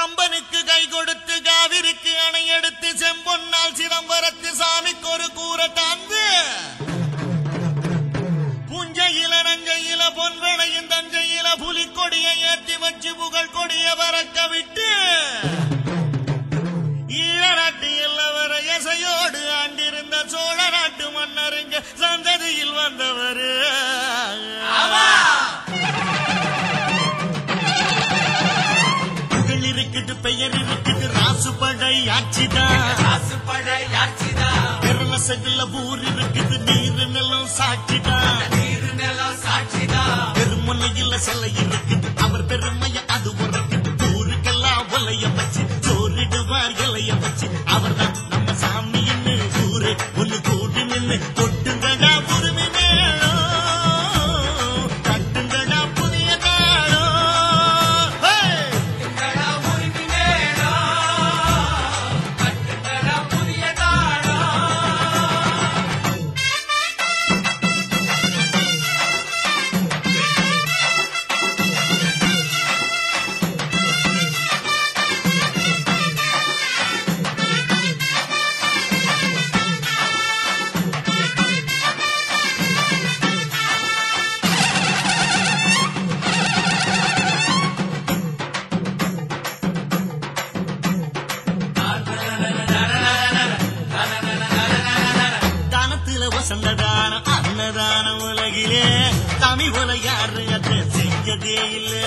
கம்பனுக்கு கை கொடுத்து காவிரிக்கு அணை எடுத்து செம்பொன்னால் சிதம்பரத்து சாமிக்கு ஒரு கூரை தாந்து புஞ்சையில நஞ்சையில பொன்வளையும் தஞ்சையில புலிக்கொடியை ஏத்தி வச்சு புகழ் கொடிய பறக்க விட்டு ஈழநாட்டு எல்லவர எசையோடு ஆண்டிருந்த சோழ நாட்டு மன்னருங்க சந்ததியில் வந்தவரு புகழ் இருக்குது பெயர் இருக்குது ராசுபடை ஆட்சிதான் பெருள செகுல ஊர் இருக்குது நீர் நிலம் சாட்சிதான் பெருமலையில சிலை இருக்குது அவர் பெருமைய அது உரைக்குது ஊருக்கெல்லாம் ஒலைய வச்சு சோறிடுவார் இலைய வச்சு அவர் தான் நம்ம சாமின்னு ஊரு ஒண்ணு கூடி நின்னு கொட்டுங்கடா உரிமை மேளம் கட்டுங்கடா புதிய தாளம் ஹே! தானத்துல வசந்த தானம் அன்னதானம் உலகிலே தமிழ் போல யாரு அதை செஞ்சதே இல்ல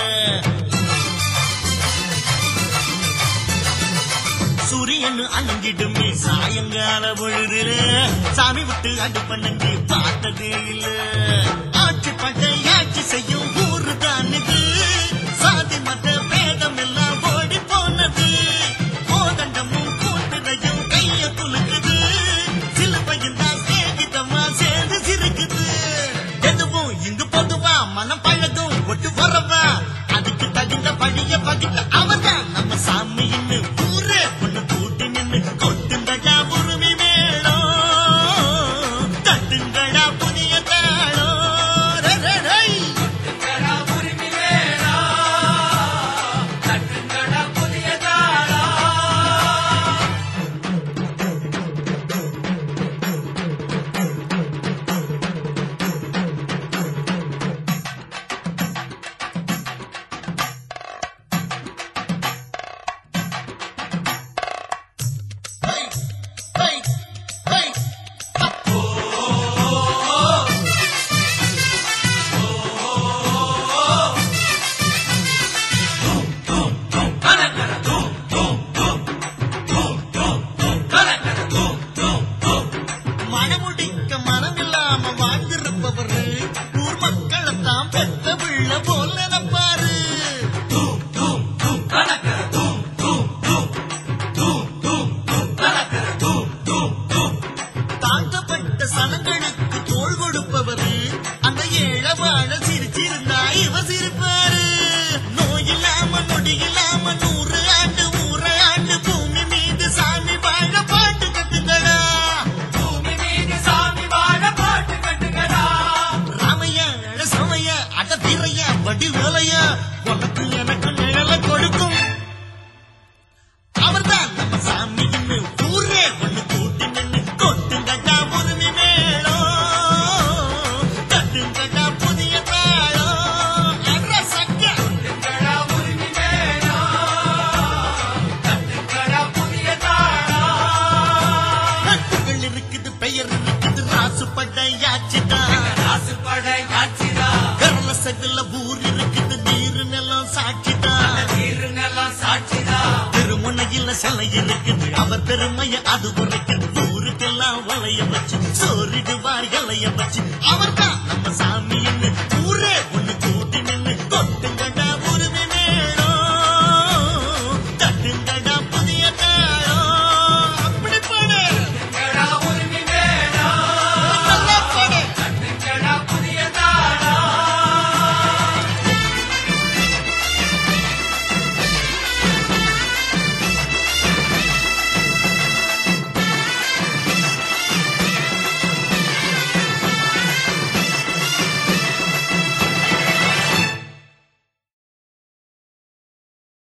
சூரியன் அணங்கிடுமே சாயங்கால பொழுதுல சாமி விட்டு அடு பண்ணி பார்த்ததே இல்ல ஆட்சி பட்டை ஆட்சி செய்யும் ஊரு தான் இது சாதி மத பேதம் எல்லாம் ஓடி போனது கோதண்டமும் கூட்டுதையும் கைய குலுக்குது சிலுவையும் தான் சேகிதமா சேர்ந்து சிரிக்குது எதுவும் இங்கு பொதுவா மனம் பழகும் ஒட்டு வரவா அதுக்கு தகுந்த பழிய பகிட்ட அவன்தான் நம்ம சாமின்னு ஊரே ஒண்ணு கூட்டி நின்னு கொட்டுங்கடா உரிமை மேளம் தட்டுங்கடா புதிய தாளம் ரே, ரே, ரே. Hey, hey, hey. மனமுடிக்க மனமில்லாம வாழ்ந்திருப்பவரு ஊர் மக்களைத்தான் பெத்த பிள்ளை போல் நினைப்பாரு தாழ்த்தப்பட்ட சனங்களுக்கு தோள் கொடுப்பவரு அந்த ஏழை வாழ சிரிச்சிருந்தா இவ சிரிப்பாரு நோய் இல்லாம நொடி இல்லாம நூறு ஆண்டு ஊற ஆண்டு பூமி மீது சாமி வாழ பாட்டு கட்டுங்களா ராமையா அழ சமையா அட திரையா வடி வேலையா உனக்கு எனக்கு நிழல கொடுக்கும் அவர்தான் நம்ம சாமி ஊரே ஒண்ணு கூட்டி நின்னு கொட்டுங்கடா உரிமை மேளம் தட்டுங்கடா புதிய தாளம் அட சக்க புகழ் இருக்குது பெயர் இருக்குது ராசுப்பட்ட யாச்சிதான் கரல சகல ஊர் இருக்குது நீர் நிலம் சாட்சிதான் திருமுனையில சிலை இருக்குது அவர் பெருமைய அது உரைக்குது ஊருக்கெல்லாம் வளைய வச்சு சோறிடுவார் இலைய வச்சு அவர் தான் நம்ம சாமின்னு ஊரே